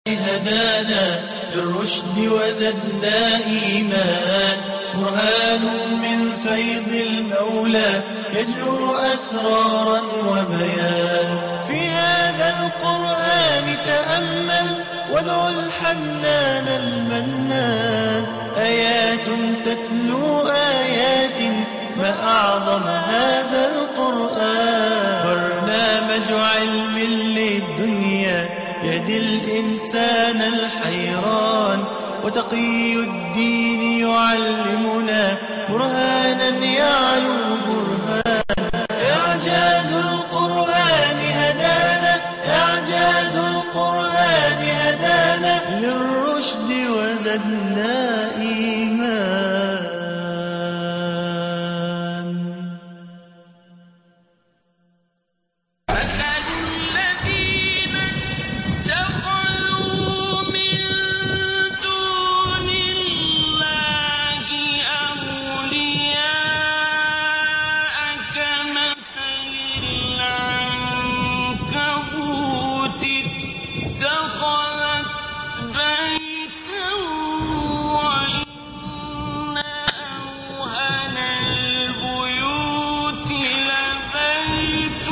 هدانا للرشد وزدنا إيمان برهان من فيض المولى يجلو أسرارا وبيان في هذا القرآن تأمل وادع الحنان المنان آيات تتلو آيات ما أعظم هذا القرآن برنامج علم للدنيا يهدي الإنسان الحيران وتقي الدين يعلمنا برهانا يعلو برهان إعجاز القرآن هدانا إعجاز القرآن هدانا للرشد وزدنا إيمان مثل الذين اتخذوا من دون الله أولياء كمثل العنكبوت اتخذت بيتا وإن أوهن البيوت لبيت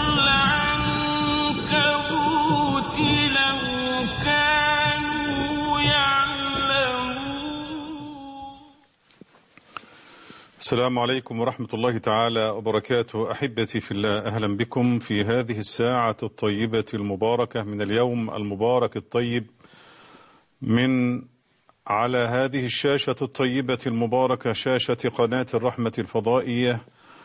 العنكبوت لو كانوا يعلمون السلام عليكم ورحمة الله تعالى وبركاته أحبتي في الله أهلا بكم في هذه الساعة الطيبة المباركة من اليوم المبارك الطيب من على هذه الشاشة الطيبة المباركة شاشة قناة الرحمة الفضائية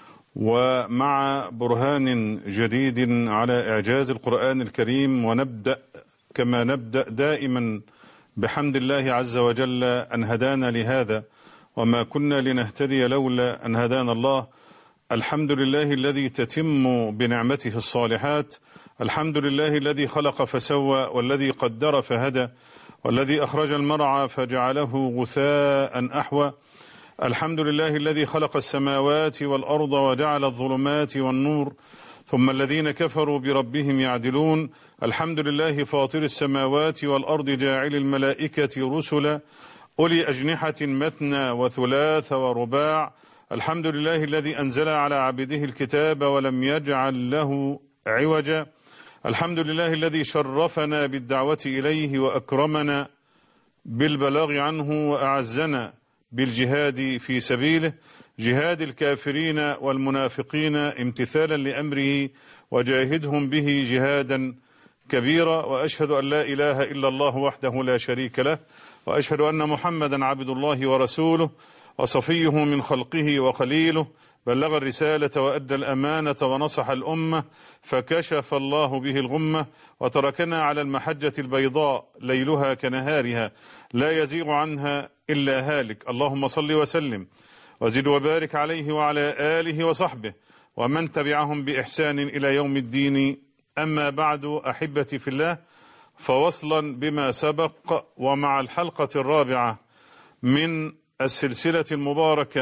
ومع برهان جديد على إعجاز القرآن الكريم ونبدأ كما نبدأ دائما بحمد الله عز وجل أن هدانا لهذا وما كنا لنهتدي لولا أن هدانا الله الحمد لله الذي تتم بنعمته الصالحات الحمد لله الذي خلق فسوى والذي قدر فهدى والذي أخرج المرعى فجعله غثاء أحوى الحمد لله الذي خلق السماوات والأرض وجعل الظلمات والنور ثم الذين كفروا بربهم يعدلون الحمد لله فاطر السماوات والأرض جاعل الملائكة رسلا أولي أجنحة مثنى وثلاث ورباع الحمد لله الذي أنزل على عبده الكتاب ولم يجعل له عوجا الحمد لله الذي شرفنا بالدعوة إليه وأكرمنا بالبلاغ عنه وأعزنا بالجهاد في سبيله جهاد الكافرين والمنافقين امتثالا لأمره وجاهدهم به جهادا كبيرا وأشهد أن لا إله إلا الله وحده لا شريك له وأشهد أن محمدا عبد الله ورسوله وصفيه من خلقه وخليله بلغ الرسالة وأدى الأمانة ونصح الأمة فكشف الله به الغمة وتركنا على المحجة البيضاء ليلها كنهارها لا يزيغ عنها إلا هالك اللهم صل وسلم وزد وبارك عليه وعلى آله وصحبه ومن تبعهم بإحسان إلى يوم الدين أما بعد أحبتي في الله فوصلا بما سبق ومع الحلقة الرابعة من السلسلة المباركة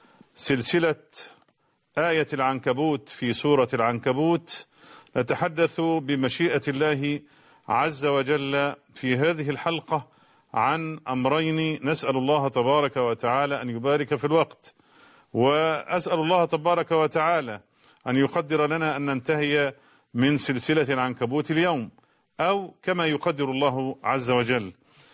سلسلة آية العنكبوت في سورة العنكبوت نتحدث بمشيئة الله عز وجل في هذه الحلقة عن أمرين نسأل الله تبارك وتعالى أن يبارك في الوقت وأسأل الله تبارك وتعالى أن يقدر لنا أن ننتهي من سلسلة العنكبوت اليوم أو كما يقدر الله عز وجل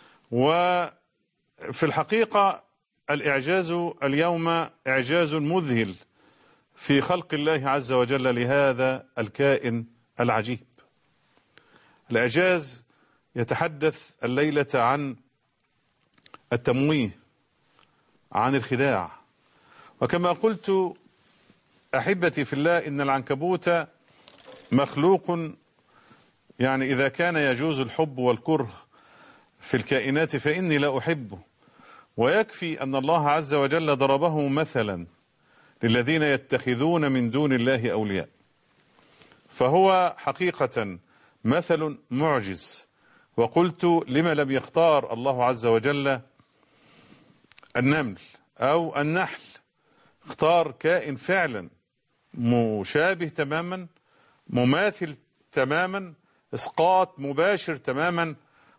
وفي الحقيقة الإعجاز اليوم إعجاز مذهل في خلق الله عز وجل لهذا الكائن العجيب الإعجاز يتحدث الليلة عن التمويه عن الخداع وكما قلت أحبتي في الله إن العنكبوت مخلوق يعني إذا كان يجوز الحب والكره في الكائنات فإني لا أحبه ويكفي أن الله عز وجل ضربه مثلا للذين يتخذون من دون الله أولياء فهو حقيقة مثل معجز وقلت لما لم يختار الله عز وجل النمل أو النحل اختار كائن فعلا مشابه تماما مماثل تماما اسقاط مباشر تماما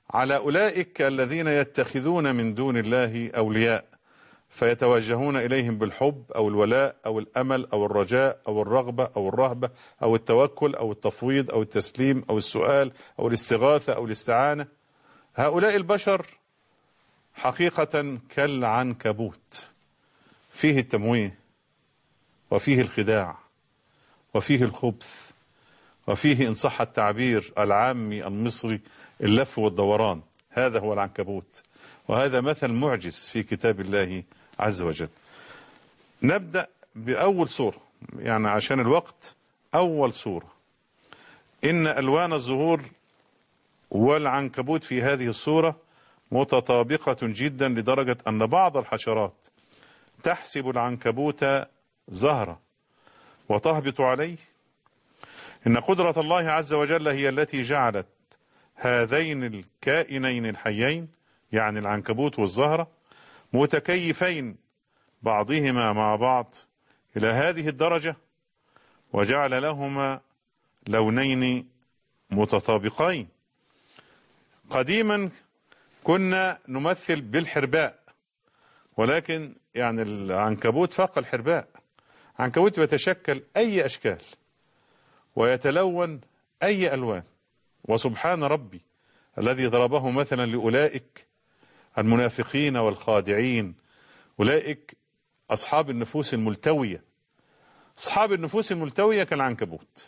على أولئك الذين يتخذون من دون الله أولياء فيتوجهون إليهم بالحب أو الولاء أو الأمل أو الرجاء أو الرغبة أو الرهبة أو التوكل أو التفويض أو التسليم أو السؤال أو الاستغاثة أو الاستعانة هؤلاء البشر حقيقة كالعنكبوت فيه التمويه وفيه الخداع وفيه الخبث وفيه إن صح التعبير العامي المصري اللف والدوران هذا هو العنكبوت وهذا مثل معجز في كتاب الله عز وجل نبدأ بأول سورة يعني عشان الوقت أول سورة إن ألوان الزهور والعنكبوت في هذه السورة متطابقة جدا لدرجة أن بعض الحشرات تحسب العنكبوت زهرة وتهبط عليه إن قدرة الله عز وجل هي التي جعلت هذين الكائنين الحيين يعني العنكبوت والزهرة متكيفين بعضهما مع بعض إلى هذه الدرجة وجعل لهما لونين متطابقين قديما كنا نمثل بالحرباء ولكن يعني العنكبوت فاق الحرباء عنكبوت يتشكل أي أشكال ويتلون أي ألوان وسبحان ربي الذي ضربه مثلا لأولئك المنافقين والخادعين أولئك أصحاب النفوس الملتوية أصحاب النفوس الملتوية كالعنكبوت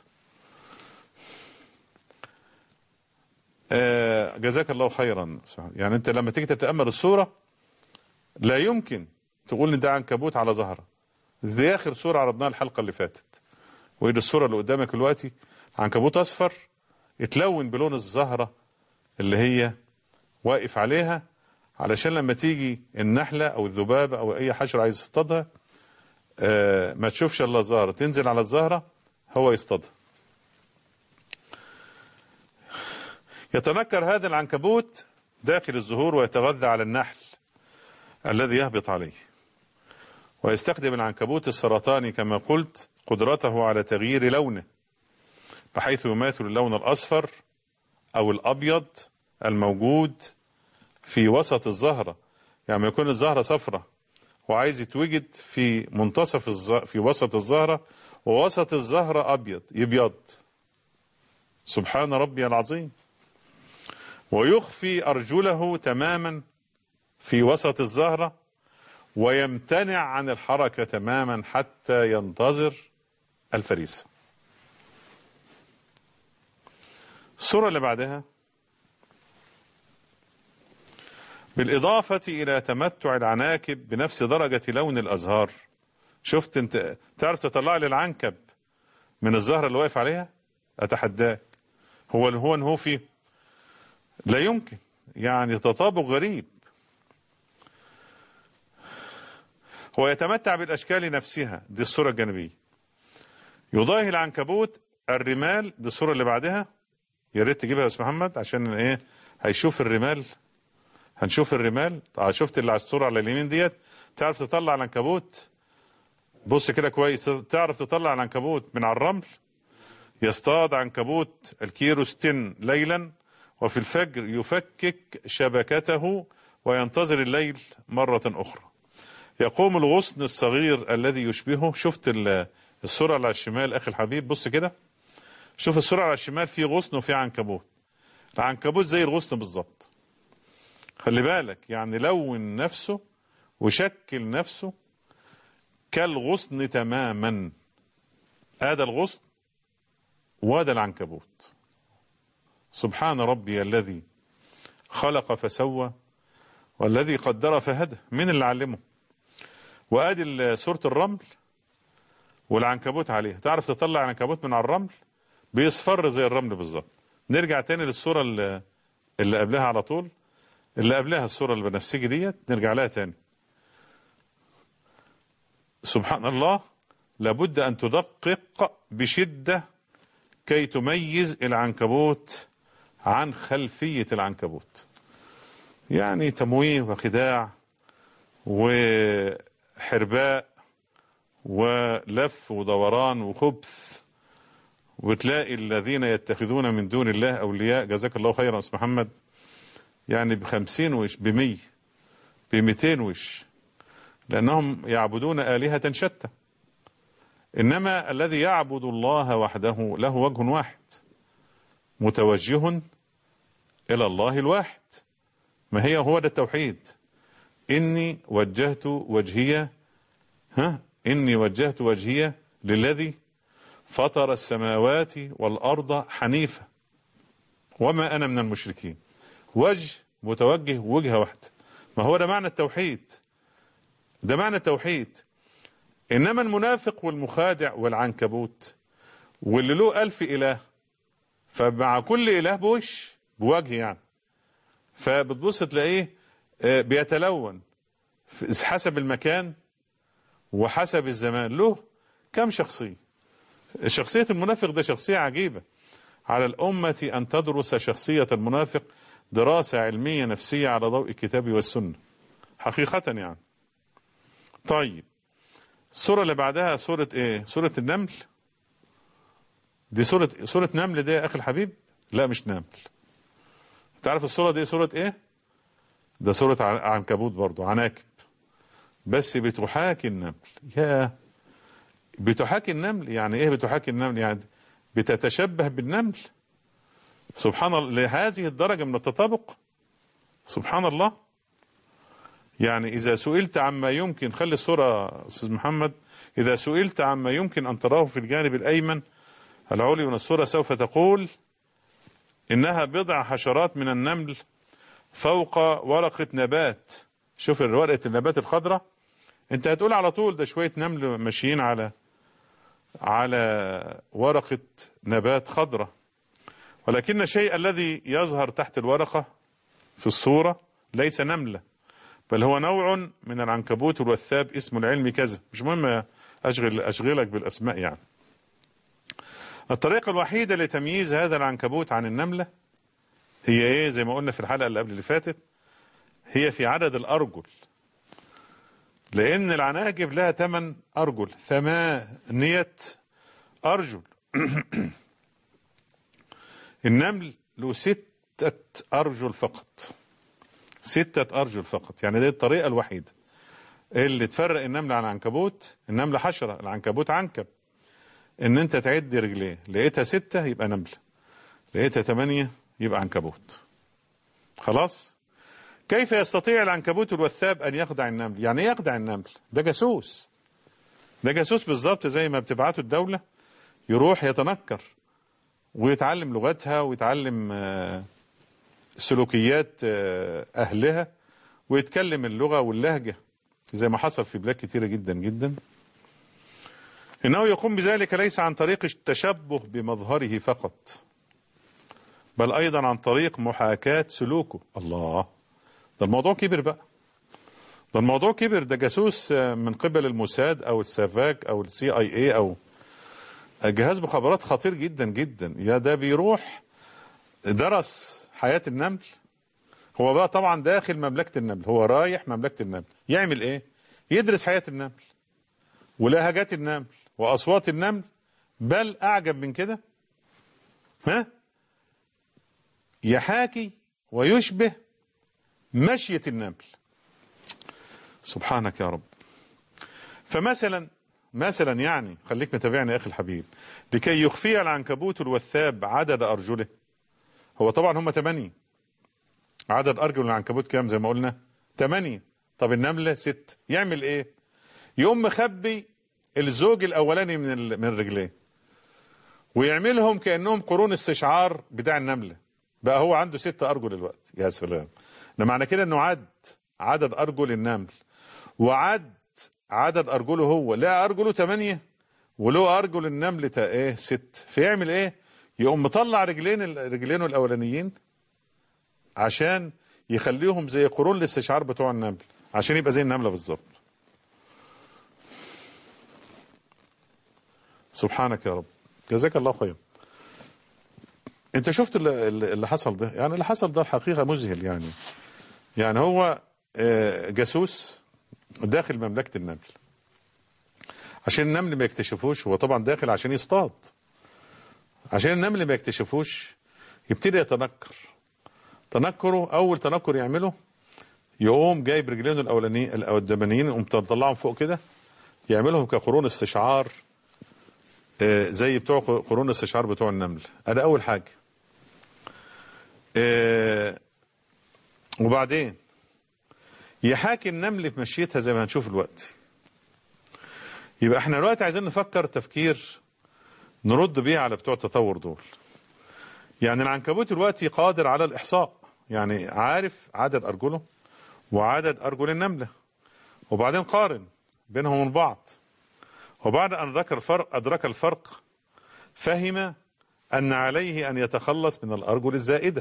آه جزاك الله خيرا يعني أنت لما تيجي تتأمل الصورة لا يمكن تقول إن ده عنكبوت على زهرة دي آخر صورة عرضناها الحلقة اللي فاتت وإيه الصورة اللي قدامك دلوقتي عنكبوت أصفر اتلون بلون الزهرة اللي هي واقف عليها علشان لما تيجي النحلة أو الذبابة أو أي حشرة عايز يصطادها آه ما تشوفش إلا الزهرة تنزل على الزهرة هو يصطادها يتنكر هذا العنكبوت داخل الزهور ويتغذى على النحل الذي يهبط عليه ويستخدم العنكبوت السرطاني كما قلت قدرته على تغيير لونه بحيث يماثل اللون الأصفر أو الأبيض الموجود في وسط الزهرة يعني ما يكون الزهرة صفرة وعايز يتوجد في منتصف الز... في وسط الزهرة ووسط الزهرة أبيض يبيض سبحان ربي العظيم ويخفي أرجله تماما في وسط الزهرة ويمتنع عن الحركة تماما حتى ينتظر الفريسة الصورة اللي بعدها بالإضافة إلى تمتع العناكب بنفس درجة لون الأزهار شفت انت تعرف تطلع لي العنكب من الزهرة اللي واقف عليها أتحداك هو هو هو فيه لا يمكن يعني تطابق غريب هو يتمتع بالأشكال نفسها دي الصورة الجانبية يضاهي العنكبوت الرمال دي الصورة اللي بعدها يا ريت تجيبها يا استاذ محمد عشان ايه هيشوف الرمال هنشوف الرمال اه شفت اللي على الصورة على اليمين ديت تعرف تطلع العنكبوت بص كده كويس تعرف تطلع العنكبوت من على الرمل يصطاد عنكبوت الكيروستين ليلا وفي الفجر يفكك شبكته وينتظر الليل مرة أخرى يقوم الغصن الصغير الذي يشبهه شفت الصورة على الشمال أخي الحبيب بص كده شوف الصورة على الشمال في غصن وفي عنكبوت العنكبوت زي الغصن بالظبط خلي بالك يعني لون نفسه وشكل نفسه كالغصن تماما هذا الغصن وهذا العنكبوت سبحان ربي الذي خلق فسوى والذي قدر فهدى من اللي علمه وادي صورة الرمل والعنكبوت عليها تعرف تطلع عنكبوت من على الرمل بيصفر زي الرمل بالظبط نرجع تاني للصورة اللي, اللي قبلها على طول اللي قبلها الصورة البنفسجي ديت نرجع لها تاني سبحان الله لابد أن تدقق بشدة كي تميز العنكبوت عن خلفية العنكبوت يعني تمويه وخداع وحرباء ولف ودوران وخبث وتلاقي الذين يتخذون من دون الله أولياء جزاك الله خيرا أستاذ محمد يعني بخمسين وش بمية بمئتين وش لأنهم يعبدون آلهة شتى إنما الذي يعبد الله وحده له وجه واحد متوجه إلى الله الواحد ما هي هو ده التوحيد إني وجهت وجهي ها إني وجهت وجهي للذي فطر السماوات والأرض حنيفا وما أنا من المشركين وجه متوجه وجهة واحدة ما هو ده معنى التوحيد ده معنى التوحيد إنما المنافق والمخادع والعنكبوت واللي له ألف إله فمع كل إله بوش بوجه يعني فبتبص تلاقيه آه، بيتلون في- حسب المكان وحسب الزمان له كم شخصية شخصية المنافق ده شخصية عجيبة على الأمة أن تدرس شخصية المنافق دراسة علمية نفسية على ضوء الكتاب والسنة حقيقة يعني طيب السورة اللي بعدها سورة ايه سورة النمل دي سورة سورة نمل دي يا أخي الحبيب لا مش نمل تعرف السورة دي سورة ايه ده سورة عن- عنكبوت برضو عناكب بس بتحاكي النمل يا بتحاكي النمل يعني ايه بتحاكي النمل يعني بتتشبه بالنمل سبحان الله لهذه الدرجة من التطابق سبحان الله يعني إذا سئلت عما يمكن خلي الصورة أستاذ محمد إذا سئلت عما يمكن أن تراه في الجانب الأيمن العلوي من الصورة سوف تقول إنها بضع حشرات من النمل فوق ورقة نبات شوف ورقة النبات الخضراء أنت هتقول على طول ده شوية نمل ماشيين على على ورقة نبات خضراء ولكن الشيء الذي يظهر تحت الورقة في الصورة ليس نملة بل هو نوع من العنكبوت الوثاب اسمه العلمي كذا مش مهم أشغل أشغلك بالأسماء يعني الطريقة الوحيدة لتمييز هذا العنكبوت عن النملة هي ايه زي ما قلنا في الحلقة اللي قبل اللي فاتت هي في عدد الأرجل لأن العناكب لها ثمان أرجل ثمانية أرجل النمل له ستة أرجل فقط ستة أرجل فقط يعني دي الطريقة الوحيدة اللي تفرق النمل عن العنكبوت النمل حشرة العنكبوت عنكب ان انت تعد رجليه لقيتها ستة يبقى نملة لقيتها ثمانية يبقى عنكبوت خلاص كيف يستطيع العنكبوت الوثاب ان يخدع النمل يعني ايه يخدع النمل ده جاسوس ده جاسوس بالظبط زي ما بتبعته الدولة يروح يتنكر ويتعلم لغتها ويتعلم آه، سلوكيات آه، أهلها ويتكلم اللغة واللهجة زي ما حصل في بلاد كتيرة جدا جدا إنه يقوم بذلك ليس عن طريق التشبه بمظهره فقط بل أيضا عن طريق محاكاة سلوكه الله ده الموضوع كبر بقى ده الموضوع كبر ده جاسوس آه، من قبل الموساد أو السافاك أو السي اي اي أو جهاز مخابرات خطير جدا جدا يا ده بيروح درس حياة النمل هو بقى طبعا داخل مملكة النمل هو رايح مملكة النمل يعمل ايه يدرس حياة النمل ولهجات النمل وأصوات النمل بل أعجب من كده ها يحاكي ويشبه مشية النمل سبحانك يا رب فمثلا مثلا يعني خليك متابعني يا أخي الحبيب لكي يخفي العنكبوت الوثاب عدد أرجله هو طبعا هم ثمانية عدد أرجل العنكبوت كام زي ما قلنا ثمانية طب النملة ست يعمل إيه يقوم مخبي الزوج الأولاني من ال- من الرجلين ويعملهم كأنهم قرون استشعار بتاع النملة بقى هو عنده ست أرجل الوقت يا سلام ده معنى كده إنه عد عدد أرجل النمل وعد عدد أرجله هو لا أرجله ثمانية وله أرجل النمل تا إيه ست فيعمل إيه يقوم مطلع رجلين ال- رجلينه الأولانيين عشان يخليهم زي قرون الاستشعار بتوع النمل عشان يبقى زي النملة بالظبط سبحانك يا رب جزاك الله خير انت شفت اللي, اللي حصل ده يعني اللي حصل ده الحقيقة مذهل يعني يعني هو آه، جاسوس داخل مملكة النمل عشان النمل ما يكتشفوش هو طبعا داخل عشان يصطاد عشان النمل ما يكتشفوش يبتدي يتنكر تنكره اول تنكر يعمله يقوم جايب رجلينه الاولانيين القدامانيين يقوم مطلعهم فوق كده يعملهم كقرون استشعار آه، زي بتوع قرون الاستشعار بتوع النمل ادي اول حاجه آه، وبعدين يحاكي النمل في مشيتها زي ما هنشوف الوقت يبقى احنا دلوقتي عايزين نفكر تفكير نرد بيه على بتوع التطور دول يعني العنكبوت دلوقتي قادر على الإحصاء يعني عارف عدد أرجله وعدد أرجل النملة وبعدين قارن بينهم وبين بعض وبعد أن أدرك الفرق أدرك الفرق فهم أن عليه أن يتخلص من الأرجل الزائدة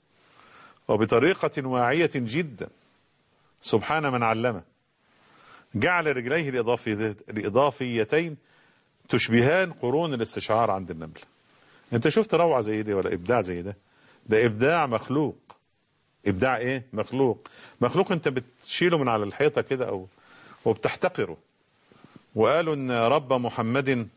وبطريقة واعية جدا سبحان من علمه جعل رجليه الإضافي- الإضافيتين تشبهان قرون الاستشعار عند النمل انت شفت روعة زي دي ولا إبداع زي ده ده إبداع مخلوق إبداع إيه مخلوق مخلوق أنت بتشيله من على الحيطة كده أو وبتحتقره وقالوا ان رب محمد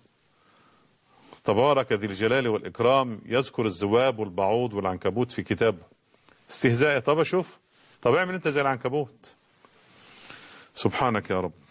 تبارك ذي الجلال والإكرام يذكر الذباب والبعوض والعنكبوت في كتابه استهزاء طب اشوف طب اعمل انت زي العنكبوت سبحانك يا رب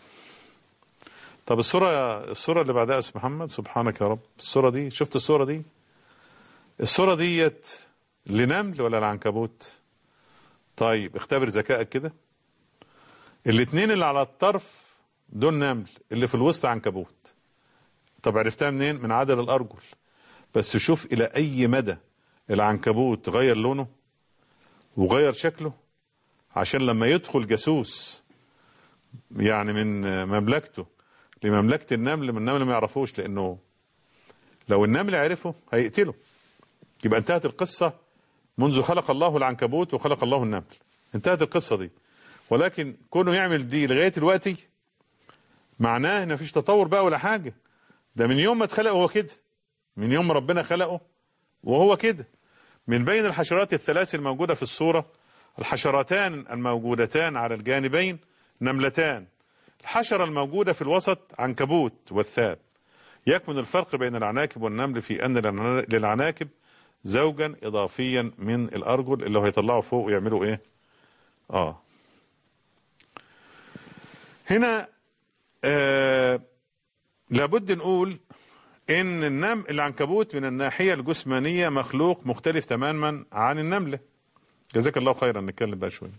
طب الصورة الصورة اللي بعدها يا أستاذ محمد سبحانك يا رب الصورة دي شفت الصورة دي الصورة ديت لنمل ولا العنكبوت طيب اختبر ذكائك كده الاتنين اللي على الطرف دول نمل اللي في الوسط عنكبوت طب عرفتها منين من عدد الارجل بس شوف الى اي مدى العنكبوت غير لونه وغير شكله عشان لما يدخل جاسوس يعني من مملكته لمملكة النمل من النمل ما يعرفوش لانه لو النمل عرفه هيقتله يبقى انتهت القصة منذ خلق الله العنكبوت وخلق الله النمل انتهت القصة دي ولكن كونه يعمل دي لغاية دلوقتي معناه ان مفيش تطور بقى ولا حاجة ده من يوم ما اتخلق هو كده من يوم ما ربنا خلقه وهو كده من بين الحشرات الثلاث الموجودة في الصورة الحشرتان الموجودتان على الجانبين نملتان الحشرة الموجودة في الوسط عنكبوت والثاب يكمن الفرق بين العناكب والنمل في أن للعناكب زوجا إضافيا من الأرجل اللي هو هيطلعوا فوق ويعملوا إيه آه هنا آه لابد نقول ان النم العنكبوت من الناحية الجسمانية مخلوق مختلف تماما عن النملة جزاك الله خيرا نتكلم بقى شوية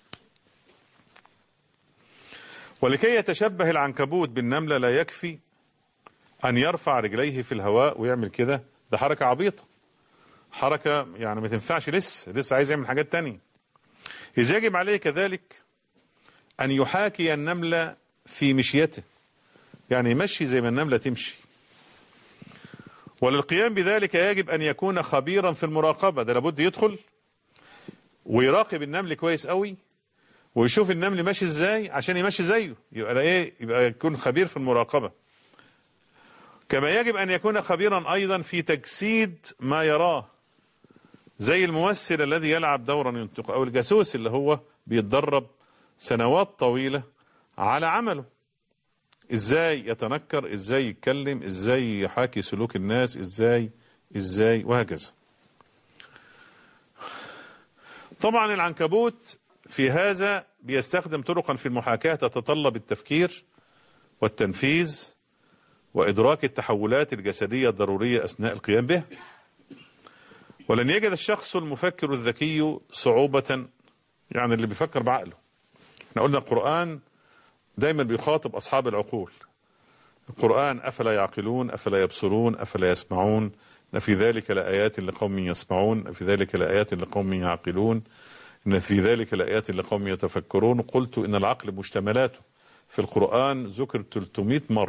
ولكي يتشبه العنكبوت بالنملة لا يكفي أن يرفع رجليه في الهواء ويعمل كده ده حركة عبيطة حركة يعني ما تنفعش لسه لسه عايز يعمل حاجات تانية إذا يجب عليه كذلك أن يحاكي النملة في مشيته يعني يمشي زي ما النملة تمشي وللقيام بذلك يجب أن يكون خبيرا في المراقبة ده لابد يدخل ويراقب النمل كويس قوي ويشوف النمل ماشي ازاي عشان يمشي زيه يبقى ايه يبقى يكون خبير في المراقبة كما يجب أن يكون خبيرا أيضا في تجسيد ما يراه زي الممثل الذي يلعب دورا ينطق أو الجاسوس اللي هو بيتدرب سنوات طويلة على عمله ازاي يتنكر ازاي يتكلم ازاي يحاكي سلوك الناس ازاي ازاي وهكذا طبعا العنكبوت في هذا بيستخدم طرقا في المحاكاة تتطلب التفكير والتنفيذ وإدراك التحولات الجسدية الضرورية أثناء القيام بها ولن يجد الشخص المفكر الذكي صعوبة يعني اللي بيفكر بعقله احنا قلنا القرآن دايما بيخاطب أصحاب العقول القرآن أفلا يعقلون أفلا يبصرون أفلا يسمعون إن في ذلك لآيات لقوم يسمعون في ذلك لآيات لقوم يعقلون إن في ذلك لآيات لقوم يتفكرون قلت إن العقل مشتملاته في القرآن ذكر 300 مرة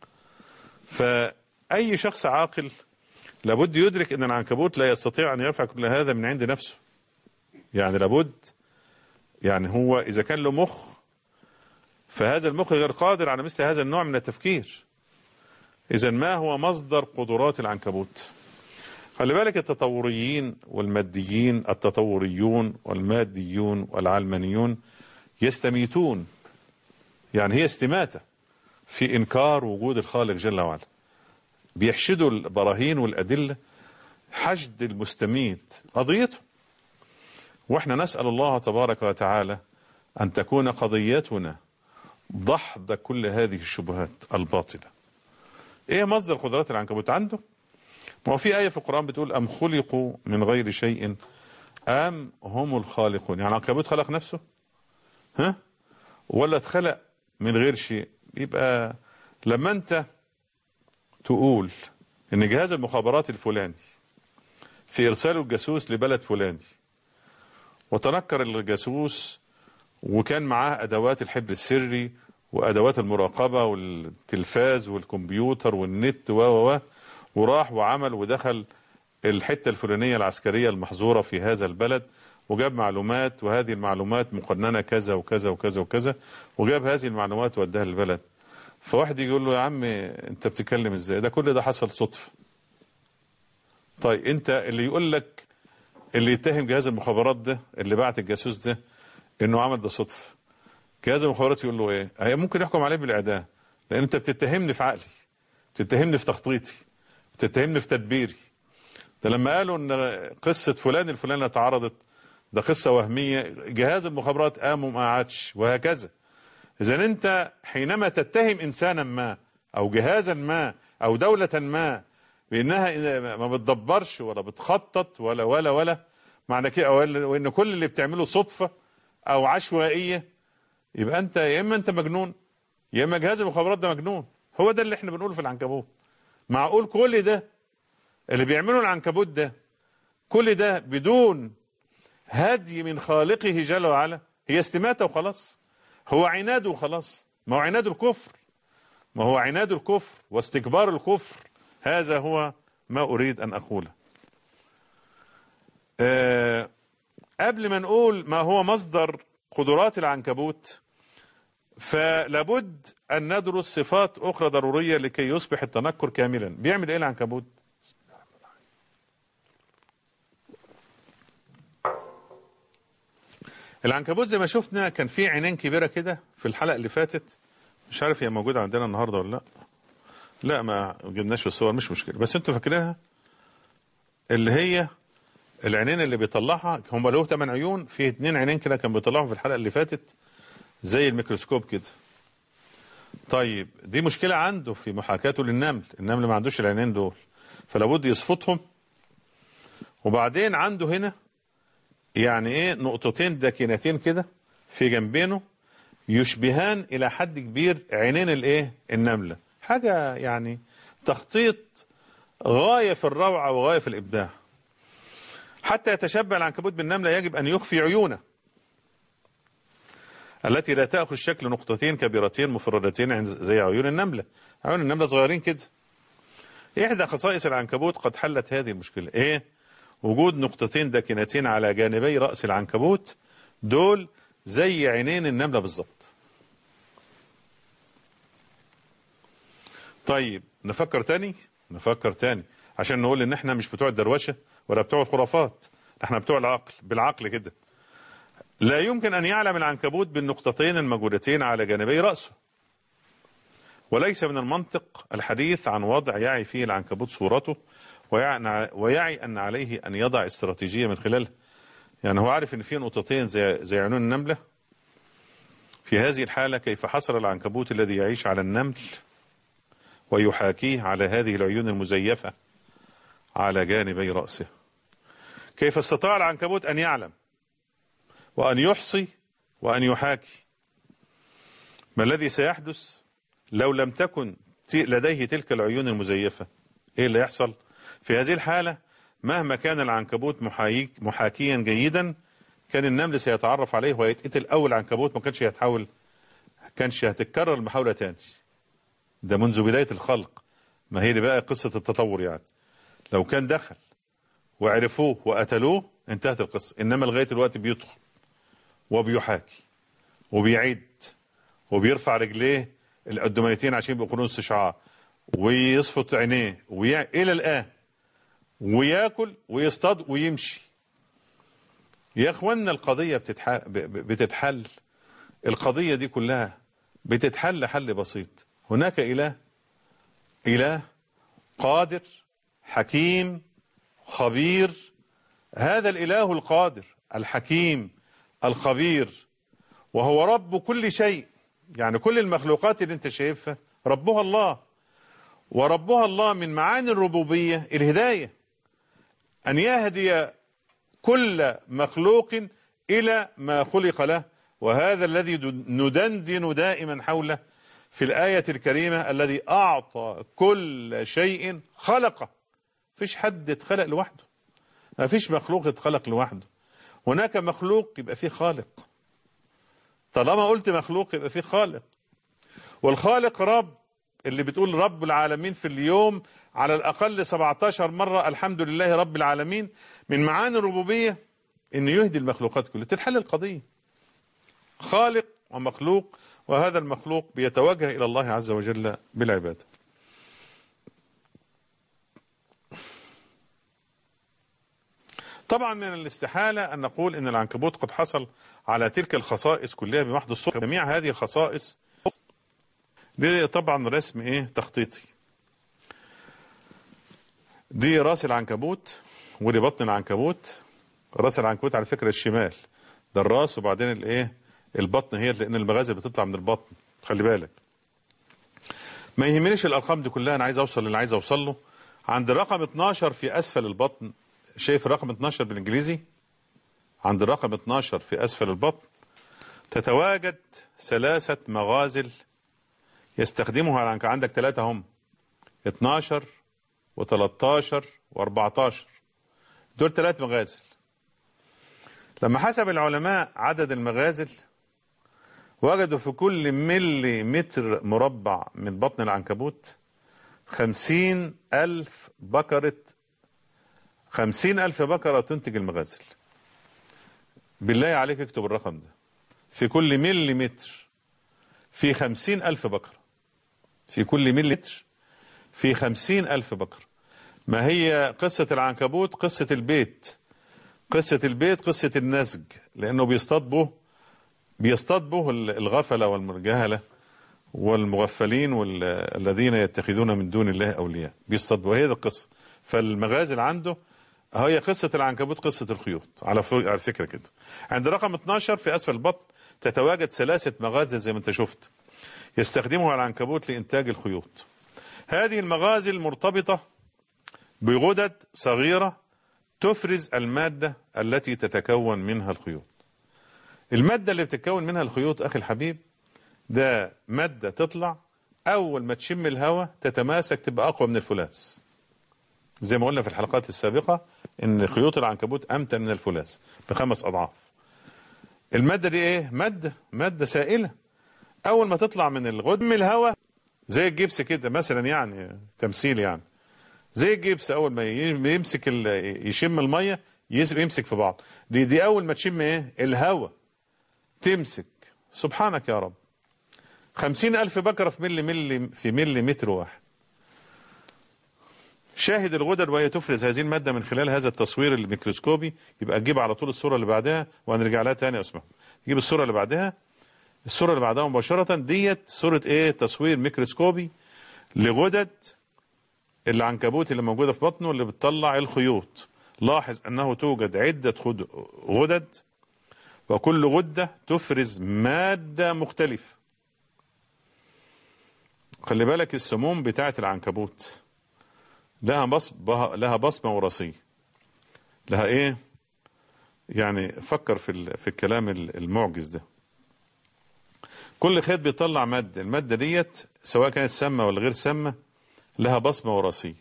فأي شخص عاقل لابد يدرك أن العنكبوت لا يستطيع أن يرفع كل هذا من عند نفسه يعني لابد يعني هو إذا كان له مخ فهذا المخ غير قادر على مثل هذا النوع من التفكير إذا ما هو مصدر قدرات العنكبوت خلي بالك التطوريين والماديين التطوريون والماديون والعلمانيون يستميتون يعني هي استماتة في إنكار وجود الخالق جل وعلا بيحشدوا البراهين والأدلة حشد المستميت قضيته واحنا نسأل الله تبارك وتعالى أن تكون قضيتنا دحض كل هذه الشبهات الباطلة ايه مصدر قدرات العنكبوت عنده ما هو في آية في القرآن بتقول أم خلقوا من غير شيء أم هم الخالقون يعني العنكبوت خلق نفسه ها ولا اتخلق من غير شيء يبقى لما انت تقول ان جهاز المخابرات الفلاني في ارساله الجاسوس لبلد فلاني وتنكر الجاسوس وكان معاه ادوات الحبر السري وادوات المراقبه والتلفاز والكمبيوتر والنت و و و وراح وعمل ودخل الحته الفلانيه العسكريه المحظوره في هذا البلد وجاب معلومات وهذه المعلومات مقننه كذا وكذا وكذا وكذا وجاب هذه المعلومات واداها للبلد فواحد يجي يقول له يا عم انت بتتكلم ازاي ده كل ده حصل صدفه طيب انت اللي يقول لك اللي يتهم جهاز المخابرات ده اللي بعت الجاسوس ده انه عمل ده صدفه جهاز المخابرات يقول له ايه هي ممكن يحكم عليه بالاعدام لان انت بتتهمني في عقلي بتتهمني في تخطيطي بتتهمني في تدبيري ده لما قالوا ان قصه فلان الفلاني اتعرضت ده قصه وهميه جهاز المخابرات قام وما قعدش وهكذا اذا انت حينما تتهم انسانا ما او جهازا ما او دوله ما بانها ما بتدبرش ولا بتخطط ولا ولا ولا معنى كده وان كل اللي بتعمله صدفه او عشوائيه يبقى انت يا اما انت مجنون يا اما جهاز المخابرات ده مجنون هو ده اللي احنا بنقوله في العنكبوت معقول كل ده اللي بيعمله العنكبوت ده كل ده بدون هدي من خالقه جل وعلا هي استماتة وخلاص هو عناد وخلاص ما هو عناد الكفر ما هو عناد الكفر واستكبار الكفر هذا هو ما أريد أن أقوله أه قبل ما نقول ما هو مصدر قدرات العنكبوت فلابد أن ندرس صفات أخرى ضرورية لكي يصبح التنكر كاملا بيعمل إيه العنكبوت العنكبوت زي ما شفنا كان فيه عينين كبيرة كده في الحلقة اللي فاتت مش عارف هي موجودة عندنا النهاردة ولا لا لا ما جبناش في الصور مش مشكلة بس انتوا فاكرينها اللي هي العينين اللي بيطلعها هم له 8 عيون فيه اتنين عينين كده كان بيطلعهم في الحلقة اللي فاتت زي الميكروسكوب كده طيب دي مشكلة عنده في محاكاته للنمل النمل ما عندوش العينين دول فلابد يصفطهم وبعدين عنده هنا يعني ايه نقطتين داكنتين كده في جنبينه يشبهان الى حد كبير عينين الايه النمله حاجه يعني تخطيط غايه في الروعه وغايه في الابداع حتى يتشبه العنكبوت بالنمله يجب ان يخفي عيونه التي لا تاخذ شكل نقطتين كبيرتين مفردتين زي عيون النمله عيون النمله صغيرين كده احدى خصائص العنكبوت قد حلت هذه المشكله ايه وجود نقطتين داكنتين على جانبي رأس العنكبوت دول زي عينين النملة بالظبط طيب نفكر تاني نفكر تاني عشان نقول ان احنا مش بتوع الدروشة ولا بتوع الخرافات احنا بتوع العقل بالعقل كده لا يمكن ان يعلم العنكبوت بالنقطتين الموجودتين على جانبي رأسه وليس من المنطق الحديث عن وضع يعي فيه العنكبوت صورته ويعي أن عليه أن يضع استراتيجية من خلالها يعني هو عارف أن في نقطتين زي, زي عينون النملة في هذه الحالة كيف حصل العنكبوت الذي يعيش على النمل ويحاكيه على هذه العيون المزيفة على جانبي رأسه كيف استطاع العنكبوت أن يعلم وأن يحصي وأن يحاكي ما الذي سيحدث لو لم تكن لديه تلك العيون المزيفة ايه اللي يحصل في هذه الحالة مهما كان العنكبوت محايك محاكيا جيدا كان النمل سيتعرف عليه ويتقتل اول عنكبوت ما كانش هيتحول كانش هتتكرر المحاولة تاني ده منذ بداية الخلق ما هي دي بقى قصة التطور يعني لو كان دخل وعرفوه وقتلوه انتهت القصة انما لغاية الوقت بيدخل وبيحاكي وبيعد وبيرفع رجليه القدميتين عشان يبقوا قرون استشعار ويصفط عينيه ويع... الى الان وياكل ويصطاد ويمشي يا اخوانا القضيه بتتح... بتتحل القضيه دي كلها بتتحل حل بسيط هناك اله اله قادر حكيم خبير هذا الاله القادر الحكيم الخبير وهو رب كل شيء يعني كل المخلوقات اللي انت شايفها ربها الله وربها الله من معاني الربوبية الهداية أن يهدي كل مخلوق إلى ما خلق له وهذا الذي ندندن دائما حوله في الآية الكريمة الذي أعطى كل شيء خلقه فيش حد اتخلق لوحده ما فيش مخلوق اتخلق لوحده هناك مخلوق يبقى فيه خالق طالما قلت مخلوق يبقى فيه خالق والخالق رب اللي بتقول رب العالمين في اليوم على الأقل 17 مرة الحمد لله رب العالمين من معاني الربوبية انه يهدي المخلوقات كلها تتحل القضية خالق ومخلوق وهذا المخلوق بيتوجه إلى الله عز وجل بالعبادة طبعا من الاستحالة أن نقول أن العنكبوت قد حصل على تلك الخصائص كلها بمحض الصدفة جميع هذه الخصائص دي طبعا رسم ايه تخطيطي دي راس العنكبوت ودي بطن العنكبوت راس العنكبوت على فكرة الشمال ده الراس وبعدين الايه البطن هي لان المغازل بتطلع من البطن خلي بالك ما يهمنيش الارقام دي كلها انا عايز اوصل اللي عايز اوصل له عند الرقم 12 في اسفل البطن شايف الرقم 12 بالانجليزي عند الرقم 12 في اسفل البطن تتواجد ثلاثة مغازل يستخدمها العنك عندك ثلاثة هم 12 و13 و14 دول ثلاث مغازل لما حسب العلماء عدد المغازل وجدوا في كل ملي متر مربع من بطن العنكبوت خمسين ألف بكرة خمسين ألف بكرة تنتج المغازل بالله عليك اكتب الرقم ده في كل ملي متر في خمسين ألف بكرة في كل ملي متر في خمسين ألف بكرة ما هي قصة العنكبوت قصة البيت قصة البيت قصة النسج لأنه بيصطاد به بيصطاد به الغفلة والمرجهلة والمغفلين والذين يتخذون من دون الله أولياء بيصطاد به هي دي القصة فالمغازل عنده هي قصة العنكبوت قصة الخيوط على على فكرة كده عند رقم 12 في أسفل البطن تتواجد ثلاثة مغازل زي ما انت شفت يستخدمها العنكبوت لإنتاج الخيوط هذه المغازل مرتبطة بغدد صغيرة تفرز المادة التي تتكون منها الخيوط المادة اللي بتتكون منها الخيوط أخي الحبيب ده مادة تطلع أول ما تشم الهواء تتماسك تبقى أقوى من الفولاذ زي ما قلنا في الحلقات السابقة إن خيوط العنكبوت أمتن من الفولاذ بخمس أضعاف المادة دي إيه؟ مادة مادة سائلة أول ما تطلع من الغد من الهواء زي الجبس كده مثلا يعني تمثيل يعني زي الجبس أول ما يمسك يشم المية يمسك في بعض دي دي أول ما تشم إيه؟ الهواء تمسك سبحانك يا رب خمسين ألف بكرة في ملي ملي في ملي متر واحد شاهد الغدد وهي تفرز هذه المادة من خلال هذا التصوير الميكروسكوبي يبقى تجيب على طول الصورة اللي بعدها وهنرجع لها تاني يا اسمع تجيب الصورة اللي بعدها الصورة اللي بعدها مباشرة ديت صورة ايه تصوير ميكروسكوبي لغدد العنكبوت اللي موجودة في بطنه اللي بتطلع الخيوط لاحظ انه توجد عدة غدد وكل غدة تفرز مادة مختلفة خلي بالك السموم بتاعة العنكبوت لها بصمة لها بصمة وراثية لها ايه يعني فكر في في الكلام المعجز ده كل خيط بيطلع مادة المادة ديت سواء كانت سامة ولا غير سامة لها بصمة وراثية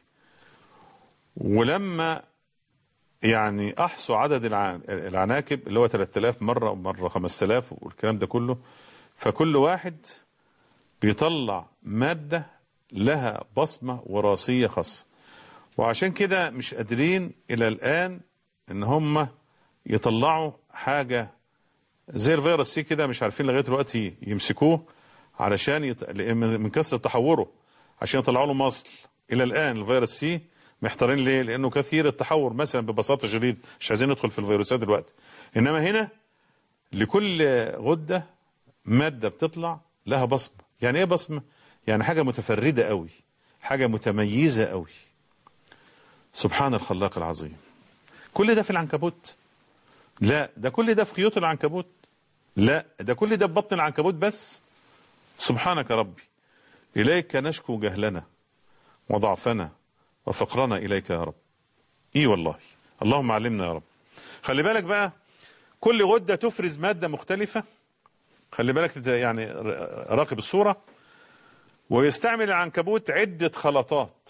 ولما يعني احصوا عدد العناكب اللي هو 3000 مرة ومرة 5000 والكلام ده كله فكل واحد بيطلع مادة لها بصمة وراثية خاصة وعشان كده مش قادرين الى الان ان هم يطلعوا حاجة زي الفيروس سي كده مش عارفين لغاية دلوقتي يمسكوه علشان يت... من كثرة تحوره عشان يطلعوا له مصل الى الان الفيروس سي محتارين ليه لانه كثير التحور مثلا ببساطة شديدة مش عايزين ندخل في الفيروسات دلوقتي انما هنا لكل غدة مادة بتطلع لها بصمة يعني ايه بصمة يعني حاجة متفردة قوي حاجة متميزة قوي سبحان الخلاق العظيم كل ده في العنكبوت لا ده كل ده في خيوط العنكبوت لا ده كل ده في بطن العنكبوت بس سبحانك ربي إليك نشكو جهلنا وضعفنا وفقرنا إليك يا رب إي والله اللهم علمنا يا رب خلي بالك بقى كل غدة تفرز مادة مختلفة خلي بالك تت- يعني ر- راقب الصورة ويستعمل العنكبوت عدة خلطات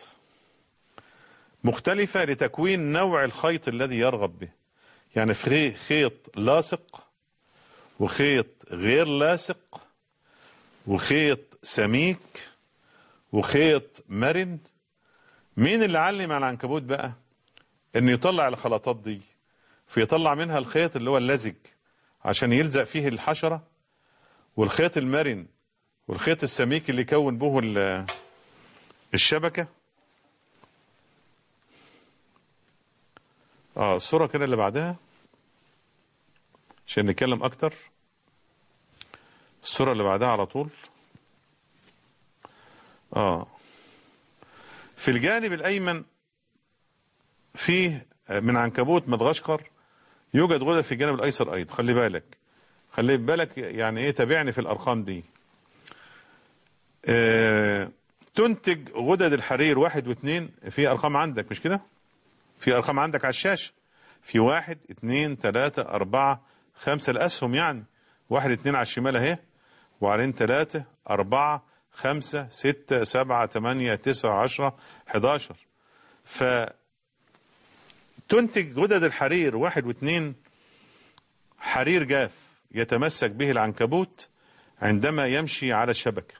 مختلفة لتكوين نوع الخيط الذي يرغب به يعني في خيط لاصق وخيط غير لاصق وخيط سميك وخيط مرن مين اللي علم على العنكبوت بقى انه يطلع الخلطات دي فيطلع منها الخيط اللي هو اللزج عشان يلزق فيه الحشرة والخيط المرن والخيط السميك اللي يكون به ال- الشبكة اه الصورة كده اللي بعدها عشان نتكلم اكتر الصورة اللي بعدها على طول اه في الجانب الايمن فيه من عنكبوت مدغشقر يوجد غدد في الجانب الايسر ايضا خلي بالك خلي بالك يعني ايه تابعني في الارقام دي آه تنتج غدد الحرير واحد واثنين في ارقام عندك مش كده في ارقام عندك على الشاشه في واحد اثنين ثلاثة أربعة خمسة الأسهم يعني واحد اثنين على الشمال أهي وبعدين ثلاثة أربعة خمسة ستة سبعة ثمانية تسعة عشرة حداشر فتنتج غدد الحرير واحد واثنين حرير جاف يتمسك به العنكبوت عندما يمشي على الشبكة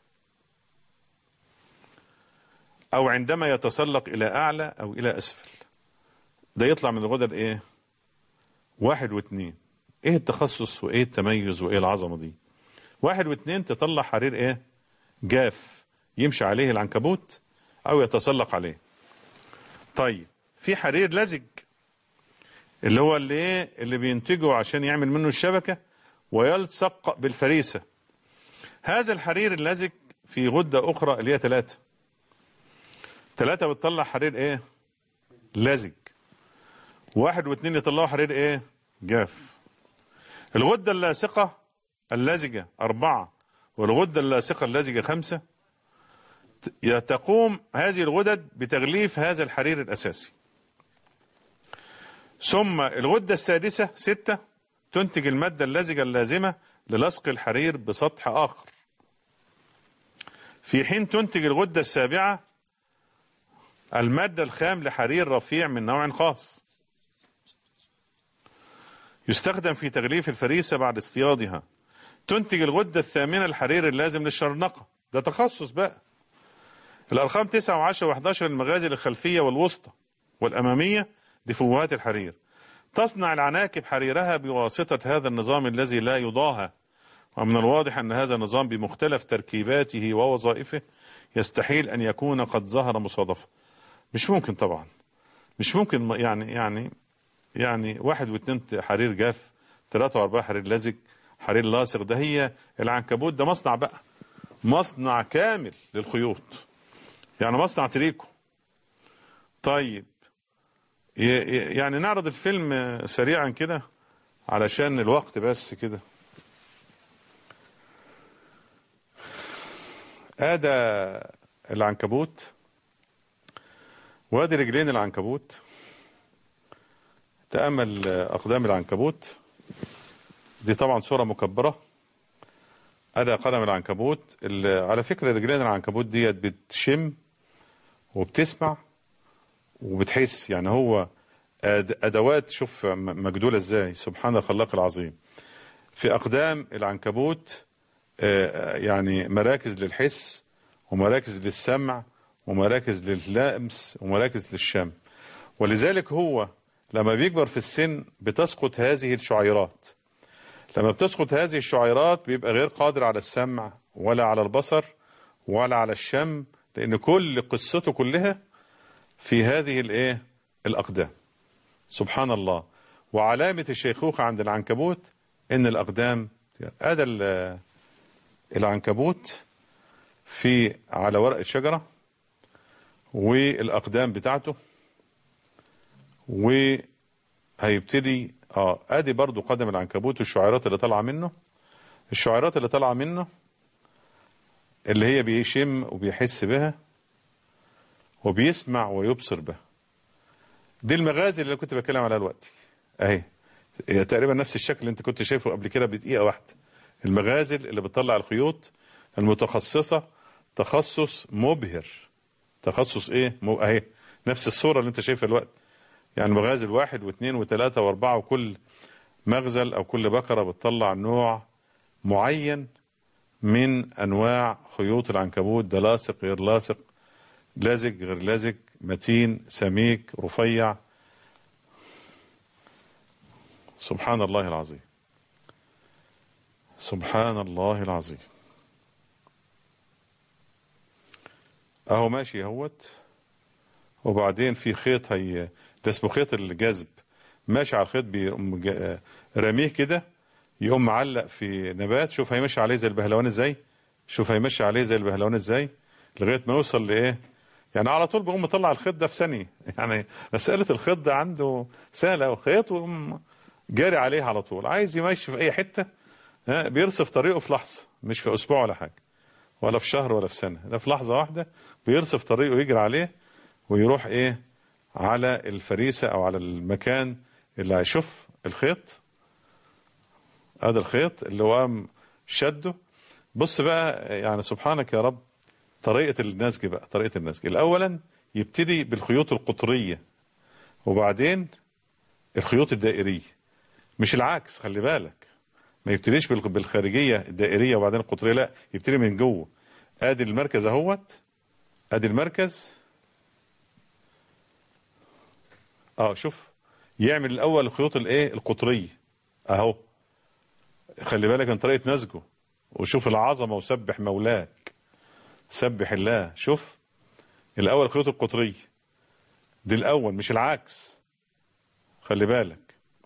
أو عندما يتسلق إلى أعلى أو إلى أسفل ده يطلع من الغدد إيه واحد واثنين إيه التخصص وإيه التميز وإيه العظمة دي واحد واثنين تطلع حرير إيه جاف يمشي عليه العنكبوت أو يتسلق عليه طيب في حرير لزج اللي هو اللي ايه اللي بينتجه عشان يعمل منه الشبكة ويلصق بالفريسة هذا الحرير اللزج في غدة أخرى اللي هي ثلاثة ثلاثة بتطلع حرير ايه لزج واحد واثنين يطلعوا حرير ايه جاف الغدة اللاصقة اللزجة أربعة والغدة اللاصقة اللزجة خمسة ت- تقوم هذه الغدد بتغليف هذا الحرير الأساسي ثم الغدة السادسة ستة تنتج المادة اللزجة اللازمة للصق الحرير بسطح آخر في حين تنتج الغدة السابعة المادة الخام لحرير رفيع من نوع خاص يستخدم في تغليف الفريسة بعد اصطيادها تنتج الغدة الثامنة الحرير اللازم للشرنقة ده تخصص بقى الأرقام 9 و10 و11 المغازل الخلفية والوسطى والأمامية دفوهات الحرير تصنع العناكب حريرها بواسطة هذا النظام الذي لا يضاهى ومن الواضح أن هذا النظام بمختلف تركيباته ووظائفه يستحيل أن يكون قد ظهر مصادفة مش ممكن طبعا مش ممكن م- يعني يعني يعني واحد واثنين حرير جاف ثلاثة وأربعة حرير لزج حرير لاصق ده هي العنكبوت ده مصنع بقى مصنع كامل للخيوط يعني مصنع تريكو طيب ي- ي- يعني نعرض الفيلم آه، سريعا كده علشان الوقت بس كده ادى العنكبوت وادي رجلين العنكبوت تأمل آه، أقدام العنكبوت دي طبعا صورة مكبرة أدى قدم العنكبوت اللي على فكرة رجلين العنكبوت ديت بتشم وبتسمع وبتحس يعني هو أد- أدوات شوف م- مجدولة إزاي سبحان الخلاق العظيم في أقدام العنكبوت آه، يعني مراكز للحس ومراكز للسمع ومراكز لللمس ومراكز للشم ولذلك هو لما بيكبر في السن بتسقط هذه الشعيرات لما بتسقط هذه الشعيرات بيبقى غير قادر على السمع ولا على البصر ولا على الشم لأن كل قصته كلها في هذه الايه الأقدام سبحان الله وعلامة الشيخوخة عند العنكبوت إن الأقدام هذا ال- العنكبوت في على ورقة شجرة والأقدام بتاعته وهيبتدي اه ادي برضو قدم العنكبوت والشعيرات اللي طالعه منه الشعيرات اللي طالعه منه اللي هي بيشم وبيحس بها وبيسمع ويبصر بها دي المغازي اللي كنت بتكلم عليها دلوقتي اهي هي تقريبا نفس الشكل اللي انت كنت شايفه قبل كده بدقيقه واحده المغازل اللي بتطلع الخيوط المتخصصه تخصص مبهر تخصص ايه مو اهي نفس الصوره اللي انت شايفها دلوقتي يعني مغازل واحد واثنين وثلاثه واربعه وكل مغزل او كل بقره بتطلع نوع معين من انواع خيوط العنكبوت ده لاصق غير لاصق لازق غير لازق متين سميك رفيع سبحان الله العظيم سبحان الله العظيم اهو ماشي اهوت وبعدين في خيط هي ده اسمه خيط الجذب ماشي على الخيط بيقوم جا- راميه كده يقوم معلق في نبات شوف هيمشي عليه زي البهلوان ازاي شوف هيمشي عليه زي البهلوان ازاي لغايه ما يوصل لايه يعني على طول بيقوم مطلع الخيط ده في ثانيه يعني مساله الخيط ده عنده سهله وخيط ويقوم جاري عليه على طول عايز يمشي في اي حته ها، بيرصف طريقه في لحظه مش في اسبوع ولا حاجه ولا في شهر ولا في سنه ده في لحظه واحده بيرصف طريقه يجري عليه ويروح ايه على الفريسه او على المكان اللي هيشوف الخيط هذا الخيط اللي هو قام شده بص بقى يعني سبحانك يا رب طريقه النسج بقى طريقه النسج الاولا يبتدي بالخيوط القطريه وبعدين الخيوط الدائريه مش العكس خلي بالك ما يبتديش بالخ- بالخارجيه الدائريه وبعدين القطريه لا يبتدي من جوه ادي المركز اهوت ادي المركز اه شوف يعمل الاول الخيوط الايه القطريه اهو خلي بالك من طريقه نسجه وشوف العظمه وسبح مولاك سبح الله شوف الاول الخيوط القطريه دي الاول مش العكس خلي بالك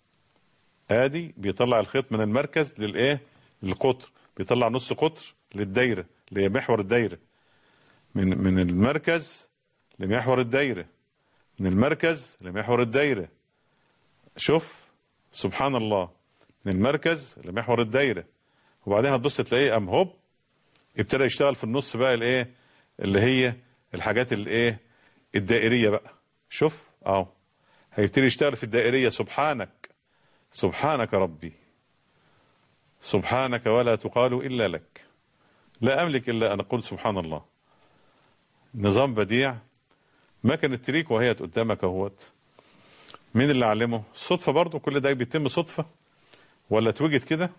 ادي بيطلع الخيط من المركز للايه للقطر بيطلع نص قطر للدايره لمحور الدايره من من المركز لمحور الدايره من المركز لمحور الدايره شوف سبحان الله من المركز لمحور الدايره وبعدين هتبص تلاقيه قام هوب ابتدى يشتغل في النص بقى الايه اللي هي الحاجات الايه الدائريه بقى شوف اهو هيبتدي يشتغل في الدائريه سبحانك سبحانك ربي سبحانك ولا تقال الا لك لا املك الا ان اقول سبحان الله نظام بديع مكنة تريك وهي قدامك اهوت مين اللي علمه صدفة برضو كل ده بيتم صدفة ولا اتوجد كده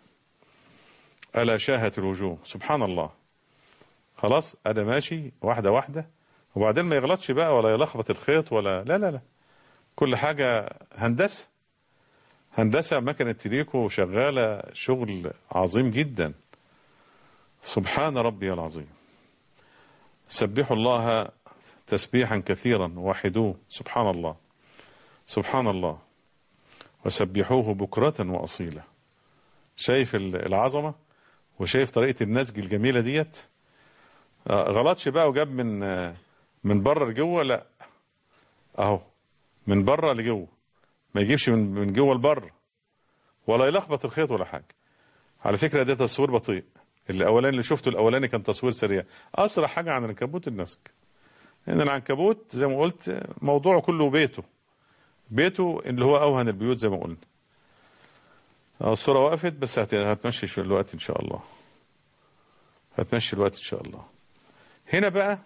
ألا شاهت الوجوه سبحان الله خلاص أنا ماشي واحدة واحدة وبعدين ما يغلطش بقى ولا يلخبط الخيط ولا لا لا لا كل حاجة هندسة هندسة مكنة تريكو شغالة شغل عظيم جدا سبحان ربي العظيم سبحوا الله تسبيحا كثيرا وحدوه سبحان الله سبحان الله وسبحوه بكرة وأصيلا شايف العظمة وشايف طريقة النسج الجميلة ديت آه، غلطش بقى وجاب من آه، من بره لجوه لا اهو من بره لجوه ما يجيبش من من جوه لبره ولا يلخبط الخيط ولا حاجه على فكره ده تصوير بطيء الاولاني اللي شفته الاولاني كان تصوير سريع اسرع حاجه عن العنكبوت النسج لان العنكبوت زي ما قلت موضوعه كله بيته بيته اللي هو اوهن البيوت زي ما قلنا اه الصوره وقفت بس هت- هتمشي في الوقت ان شاء الله هتمشي الوقت ان شاء الله هنا بقى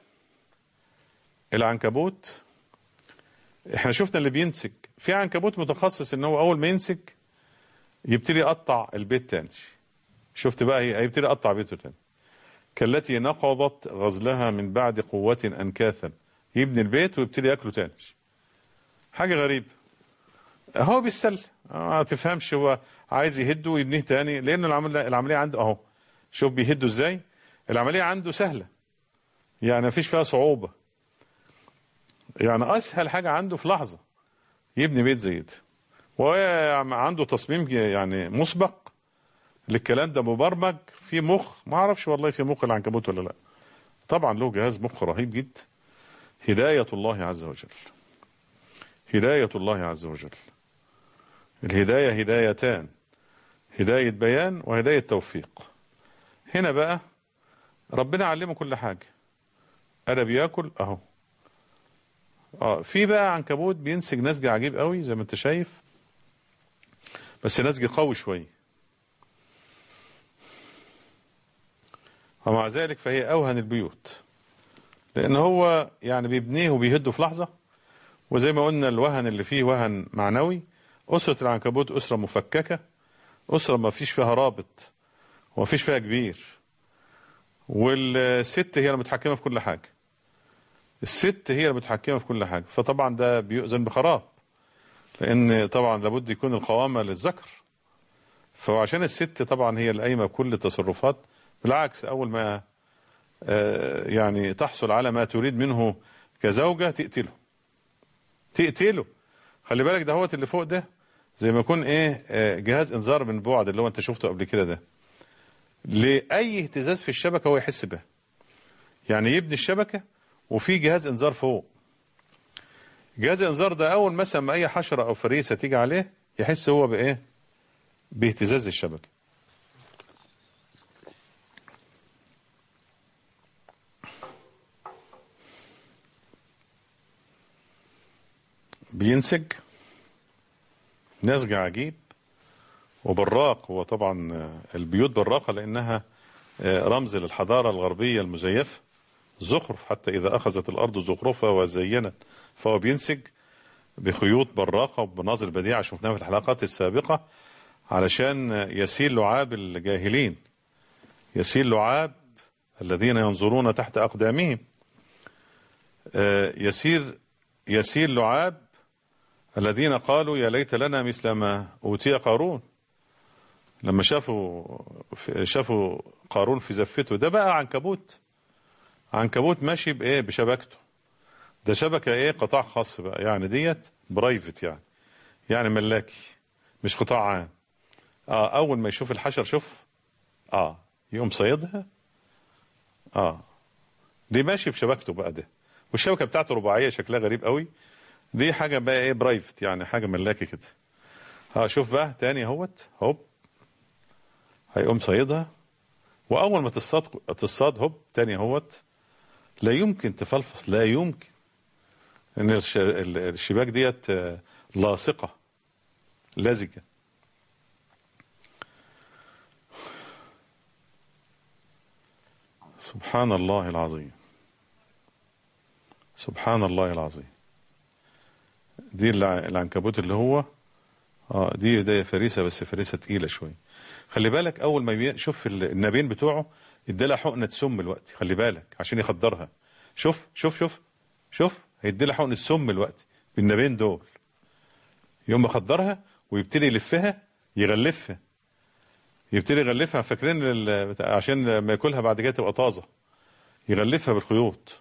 العنكبوت احنا شفنا اللي بينسج في عنكبوت متخصص ان هو اول ما ينسج يبتدي يقطع البيت تاني شفت بقى هي- هيبتدي يقطع بيته تاني كالتي نقضت غزلها من بعد قوة أنكاثا يبني البيت ويبتدي ياكله تاني حاجة غريبة هو بيتسلى ما تفهمش هو عايز يهده ويبنيه تاني لأن العملية العملية عنده أهو شوف بيهده إزاي العملية عنده سهلة يعني مفيش فيها صعوبة يعني أسهل حاجة عنده في لحظة يبني بيت زي ده وعنده تصميم يعني مسبق للكلام ده مبرمج في مخ ما اعرفش والله في مخ العنكبوت ولا لا طبعا له جهاز مخ رهيب جدا هداية الله عز وجل هداية الله عز وجل الهداية هدايتان هداية بيان وهداية توفيق هنا بقى ربنا علمه كل حاجة أنا بياكل أهو اه في بقى عنكبوت بينسج نسج عجيب قوي زي ما انت شايف بس نسج قوي شويه ومع ذلك فهي اوهن البيوت لان هو يعني بيبنيه وبيهده في لحظه وزي ما قلنا الوهن اللي فيه وهن معنوي اسره العنكبوت اسره مفككه اسره ما فيش فيها رابط وما فيش فيها كبير والست هي المتحكمه في كل حاجه الست هي المتحكمه في كل حاجه فطبعا ده بيؤذن بخراب لان طبعا لابد يكون القوامه للذكر فعشان الست طبعا هي القايمه بكل التصرفات بالعكس اول ما آه، يعني تحصل على ما تريد منه كزوجه تقتله تقتله خلي بالك ده هوت اللي فوق ده زي ما يكون ايه آه، جهاز انذار من بعد اللي هو انت شفته قبل كده ده لاي اهتزاز في الشبكه هو يحس به يعني يبني الشبكه وفي جهاز انذار فوق جهاز الانذار ده اول مثلا ما اي حشره او فريسه تيجي عليه يحس هو بايه باهتزاز الشبكه بينسج نسج عجيب وبراق هو طبعا آه، البيوت براقه لانها آه، رمز للحضاره الغربيه المزيفه زخرف حتى إذا أخذت الأرض زخرفها وزينت فهو بينسج بخيوط براقة وبمناظر بديعة شفناها في الحلقات السابقة علشان يسيل لعاب الجاهلين يسيل لعاب الذين ينظرون تحت أقدامهم آه، يسير يسيل لعاب الذين قالوا يا ليت لنا مثل ما أوتي قارون لما شافوا شافوا قارون في زفته ده بقى عنكبوت عنكبوت ماشي بايه بشبكته ده شبكه ايه قطاع خاص بقى يعني ديت برايفت يعني يعني ملاكي مش قطاع عام اه اول ما يشوف الحشر شوف اه يقوم صيدها اه دي ماشي بشبكته بقى ده والشبكه بتاعته رباعيه شكلها غريب قوي دي حاجه بقى ايه برايفت يعني حاجه ملاكي كده اه شوف بقى تاني اهوت هوب هيقوم صيدها واول ما تصطاد تصطاد هوب تاني اهوت لا يمكن تفلفص لا يمكن ان الش- ال- الشباك ديت آه، لاصقه لزجه سبحان الله العظيم سبحان الله العظيم دي الع- العنكبوت اللي هو اه دي ده فريسه بس فريسه تقيله شويه خلي بالك اول ما بي- شوف ال- النابين بتوعه ادالها حقنه سم الوقت خلي بالك عشان يخدرها شوف شوف شوف شوف هيديلها حقنه سم الوقت بالنابين دول يوم ما خدرها ويبتدي يلفها يغلفها يبتدي يغلفها فاكرين ال- بتاع- عشان لما ياكلها بعد كده تبقى طازه يغلفها بالخيوط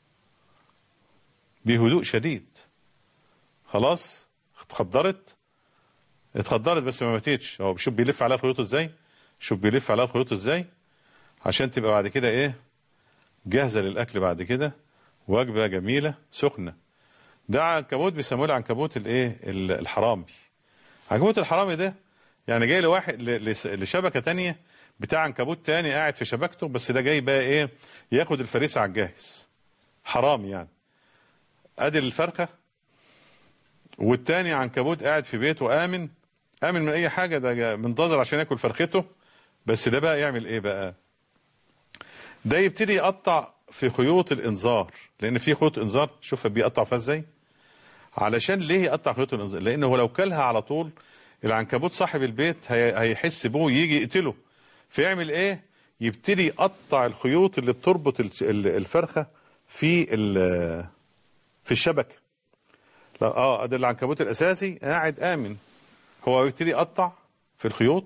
بهدوء شديد خلاص اتخدرت اتخدرت بس ما ماتتش هو شوف بيلف عليها الخيوط ازاي شوف بيلف عليها الخيوط ازاي عشان تبقى بعد كده ايه جاهزه للاكل بعد كده وجبه جميله سخنه ده عنكبوت بيسموه العنكبوت الايه ال- الحرامي عنكبوت الحرامي ده يعني جاي لواحد ل- لس- لشبكه تانية بتاع عنكبوت تاني قاعد في شبكته بس ده جاي بقى ايه ياخد الفريسه على الجاهز حرامي يعني ادي الفرخه والتاني عنكبوت قاعد في بيته امن امن من اي حاجه ده جا- منتظر عشان ياكل فرخته بس ده بقى يعمل ايه بقى ده يبتدي يقطع في خيوط الانذار لان في خيوط انذار شوف بيقطع فيها ازاي علشان ليه يقطع خيوط الانذار لانه هو لو كلها على طول العنكبوت صاحب البيت هي- هيحس بيه ويجي يقتله فيعمل ايه يبتدي يقطع الخيوط اللي بتربط الش- ال- الفرخه في ال- في الشبكه لا اه ده العنكبوت الاساسي قاعد امن هو يبتدي يقطع في الخيوط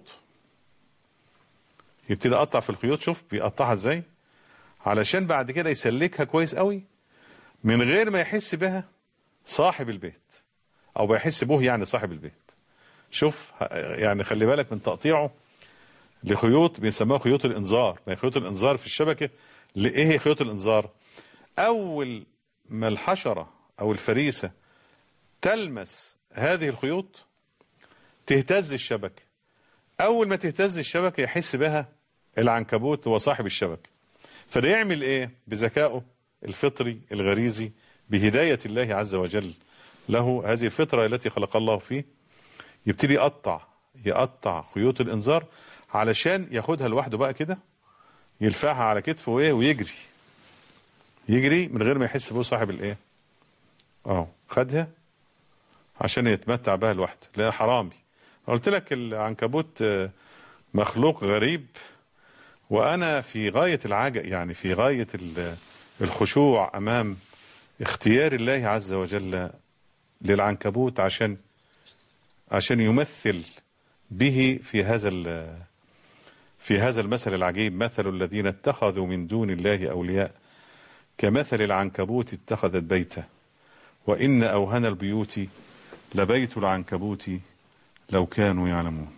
يبتدي يقطع في الخيوط شوف بيقطعها ازاي علشان بعد كده يسلكها كويس قوي من غير ما يحس بها صاحب البيت او بيحس به يعني صاحب البيت شوف ه- يعني خلي بالك من تقطيعه لخيوط بيسموها خيوط الانذار ما هي خيوط الانذار في الشبكه لايه هي خيوط الانذار اول ما الحشره او الفريسه تلمس هذه الخيوط تهتز الشبكة أول ما تهتز الشبكة يحس بها العنكبوت هو صاحب الشبكة فده يعمل إيه بذكائه الفطري الغريزي بهداية الله عز وجل له هذه الفطرة التي خلق الله فيه يبتدي يقطع يقطع خيوط الإنذار علشان ياخدها لوحده بقى كده يلفعها على كتفه وإيه ويجري يجري من غير ما يحس به صاحب الإيه اه خدها عشان يتمتع بها لوحده لا حرامي قلت لك العنكبوت آه، مخلوق غريب وانا في غايه العجب يعني في غايه ال- الخشوع امام اختيار الله عز وجل للعنكبوت عشان عشان يمثل به في هذا ال- في هذا المثل العجيب مثل الذين اتخذوا من دون الله اولياء كمثل العنكبوت اتخذت بيتا وان اوهن البيوت لبيت العنكبوت لو كانوا يعلمون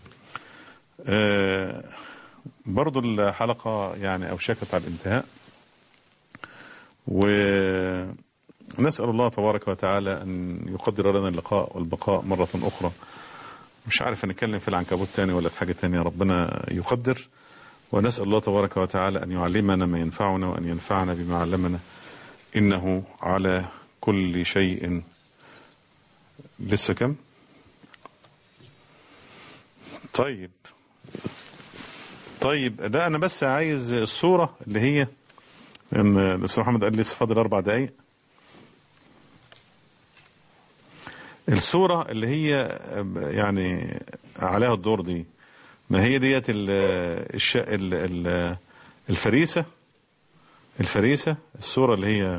آه برضو الحلقة يعني أوشكت على الانتهاء ونسأل الله تبارك وتعالى أن يقدر لنا اللقاء والبقاء مرة أخرى مش عارف هنتكلم في العنكبوت تاني ولا في حاجة تانية ربنا يقدر ونسأل الله تبارك وتعالى أن يعلمنا ما ينفعنا وأن ينفعنا بما علمنا إنه على كل شيء لسه كم طيب طيب لا انا بس عايز الصوره اللي هي ان الاستاذ محمد قال لي لسه فاضل اربع دقائق الصوره اللي هي يعني عليها الدور دي ما هي ديت ال الش ال ال الفريسه الفريسه الصوره اللي هي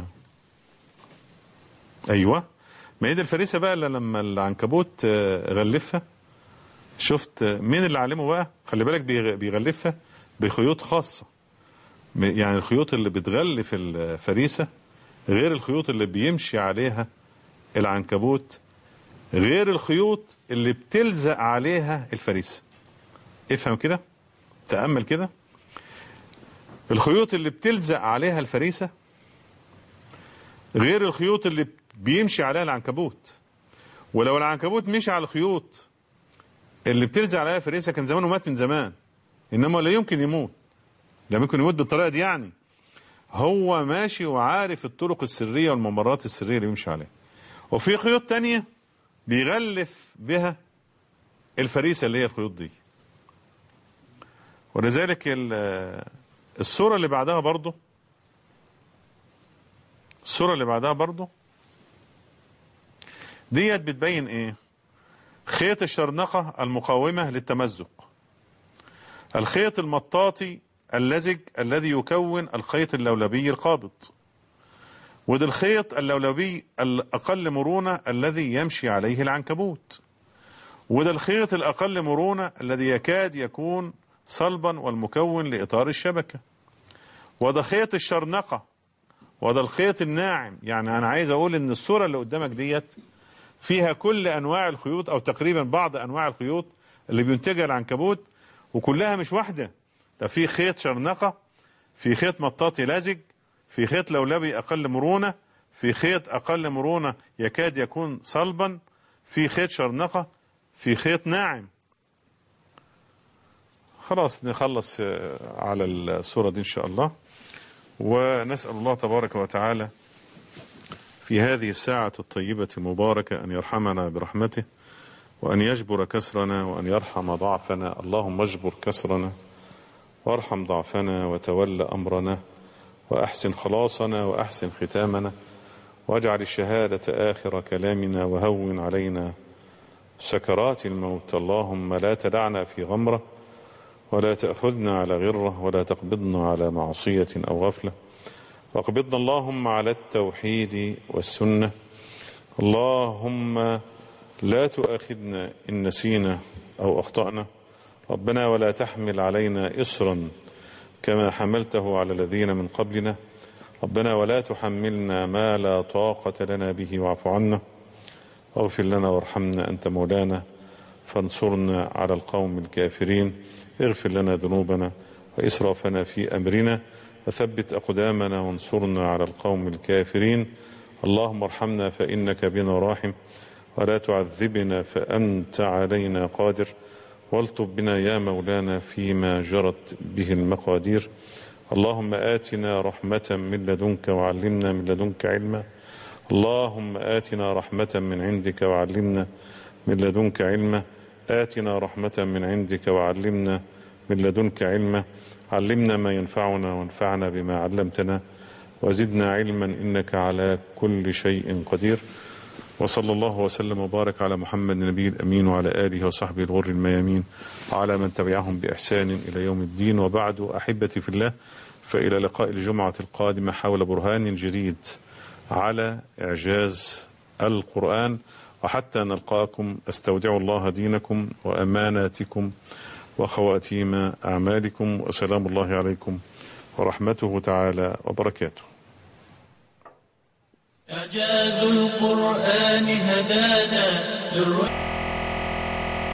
ايوه ما هي دي الفريسه بقى اللي لما العنكبوت آه، غلفها شفت مين اللي علمه بقى خلي بالك بيغ- بيغلفها بخيوط خاصة م- يعني الخيوط اللي بتغلف الفريسة غير الخيوط اللي بيمشي عليها العنكبوت غير الخيوط اللي بتلزق عليها الفريسة افهم كده تأمل كده الخيوط اللي بتلزق عليها الفريسة غير الخيوط اللي بيمشي عليها العنكبوت ولو العنكبوت مشي على الخيوط اللي بتلزق عليها الفريسه كان زمانه مات من زمان انما لا يمكن يموت لا يمكن يموت بالطريقه دي يعني هو ماشي وعارف الطرق السريه والممرات السريه اللي بيمشي عليها وفي خيوط تانية بيغلف بها الفريسه اللي هي الخيوط دي ولذلك ال- الصوره اللي بعدها برضه الصوره اللي بعدها برضه ديت بتبين ايه خيط الشرنقة المقاومة للتمزق الخيط المطاطي اللزج الذي يكون الخيط اللولبي القابض وده الخيط اللولبي الأقل مرونة الذي يمشي عليه العنكبوت وده الخيط الأقل مرونة الذي يكاد يكون صلبا والمكون لإطار الشبكة وده خيط الشرنقة وده الخيط الناعم يعني أنا عايز أقول إن الصورة اللي قدامك ديت فيها كل انواع الخيوط او تقريبا بعض انواع الخيوط اللي بينتجها العنكبوت وكلها مش واحده ده في خيط شرنقه في خيط مطاطي لزج في خيط لولبي اقل مرونه في خيط اقل مرونه يكاد يكون صلبا في خيط شرنقه في خيط ناعم خلاص نخلص آه، على الصوره دي ان شاء الله ونسال الله تبارك وتعالى في هذه الساعة الطيبة المباركة أن يرحمنا برحمته وأن يجبر كسرنا وأن يرحم ضعفنا اللهم اجبر كسرنا وارحم ضعفنا وتول أمرنا وأحسن خلاصنا وأحسن ختامنا واجعل الشهادة آخر كلامنا وهون علينا سكرات الموت اللهم لا تدعنا في غمرة ولا تأخذنا على غرة ولا تقبضنا على معصية أو غفلة واقبضنا اللهم على التوحيد والسنة اللهم لا تؤاخذنا إن نسينا أو أخطأنا ربنا ولا تحمل علينا إصرا كما حملته على الذين من قبلنا ربنا ولا تحملنا ما لا طاقة لنا به واعف عنا واغفر لنا وارحمنا أنت مولانا فانصرنا على القوم الكافرين اغفر لنا ذنوبنا وإسرافنا في أمرنا وثبت أقدامنا وانصرنا على القوم الكافرين اللهم ارحمنا فإنك بنا راحم ولا تعذبنا فأنت علينا قادر والطب بنا يا مولانا فيما جرت به المقادير اللهم آتنا رحمة من لدنك وعلمنا من لدنك علما اللهم آتنا رحمة من عندك وعلمنا من لدنك علما آتنا رحمة من عندك وعلمنا من لدنك علما علمنا ما ينفعنا وانفعنا بما علمتنا وزدنا علما إنك على كل شيء قدير وصلى الله وسلم وبارك على محمد النبي الأمين وعلى آله وصحبه الغر الميامين وعلى من تبعهم بإحسان إلى يوم الدين وبعد أحبتي في الله فإلى لقاء الجمعة القادمة حول برهان جديد على إعجاز القرآن وحتى نلقاكم أستودع الله دينكم وأماناتكم وخواتيم أعمالكم وسلام الله عليكم ورحمته تعالى وبركاته إعجاز القرآن هدانا للرشد